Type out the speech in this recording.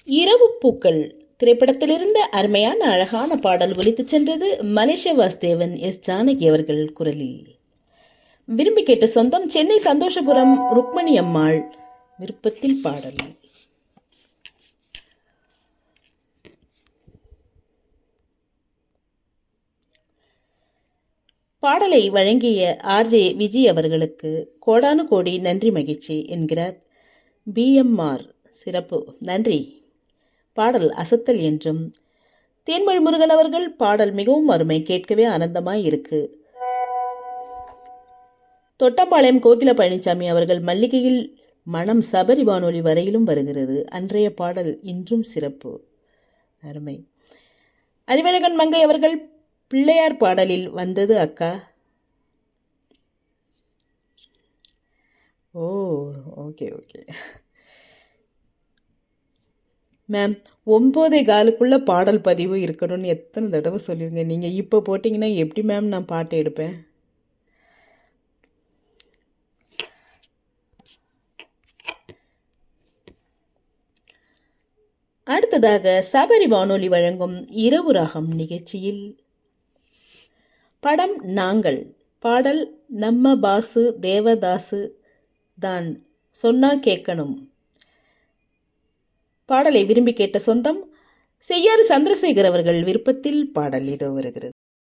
இரவு பூக்கள் திரைப்படத்திலிருந்த அருமையான அழகான பாடல் ஒலித்துச் சென்றது மலேஷ வாஸ்தேவன் எஸ் ஜானகி அவர்கள் குரலில் விரும்பி கேட்ட சொந்தம் சென்னை சந்தோஷபுரம் ருக்மணி அம்மாள் விருப்பத்தில் பாடல் பாடலை வழங்கிய ஆர்ஜே விஜய் அவர்களுக்கு கோடானு கோடி நன்றி மகிழ்ச்சி என்கிறார் பிஎம்ஆர் சிறப்பு நன்றி பாடல் அசத்தல் என்றும் தேன்மொழி முருகன் அவர்கள் பாடல் மிகவும் அருமை கேட்கவே ஆனந்தமாய் இருக்கு தொட்டம்பாளையம் கோகில பழனிசாமி அவர்கள் மல்லிகையில் மனம் சபரி வானொலி வரையிலும் வருகிறது அன்றைய பாடல் இன்றும் சிறப்பு அருமை அறிவழகன் மங்கை அவர்கள் பிள்ளையார் பாடலில் வந்தது அக்கா ஓ ஓகே ஓகே மேம் ஒம்போதே காலுக்குள்ளே பாடல் பதிவு இருக்கணும்னு எத்தனை தடவை சொல்லிருங்க நீங்கள் இப்போ போட்டிங்கன்னா எப்படி மேம் நான் பாட்டு எடுப்பேன் அடுத்ததாக சபரி வானொலி வழங்கும் இரவு ராகம் நிகழ்ச்சியில் படம் நாங்கள் பாடல் நம்ம பாசு தேவதாசு தான் சொன்னா கேட்கணும் பாடலை விரும்பி கேட்ட சொந்தம் செய்யாறு சந்திரசேகர் அவர்கள் விருப்பத்தில் பாடல் இதோ வருகிறது